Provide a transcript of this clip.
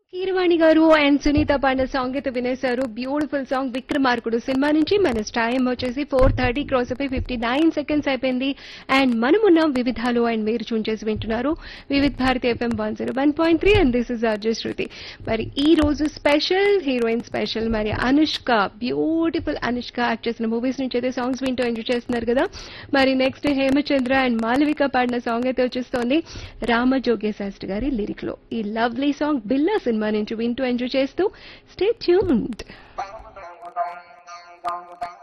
కీరవాణి గారు and Sunitha Pandey song అయితే వినేశారు బ్యూటిఫుల్ సాంగ్ విక్రమార్కుడు సినిమా నుంచి మన టైం వచ్చేసి ఫోర్ థర్టీ క్రాస్ అయిపోయి ఫిఫ్టీ నైన్ సెకండ్స్ అయిపోయింది అండ్ మనమున్నాం వివిధాలు అండ్ మీరు చూన్ చేసి వింటున్నారు Vividh Bharati FM one zero one point three and this is RJ Shruti మరి ఈ రోజు స్పెషల్ హీరోయిన్ స్పెషల్ మరి అనుష్క బ్యూటిఫుల్ అనుష్క యాక్ట్ చేసిన మూవీస్ నుంచి అయితే సాంగ్స్ వింటూ ఎంజాయ్ చేస్తున్నారు కదా మరి నెక్స్ట్ హేమచంద్ర అండ్ మాలవిక పాడిన సాంగ్ అయితే వచ్చేస్తోంది రామజోగే శాస్త్రి గారి లిరిక్ లో ఈ లవ్లీ సాంగ్ బిల్లా సినిమా నుంచి వింటూ ఎంజాయ్ చేస్తూ stay tuned Bang, bang, bang, bang, bang, bang.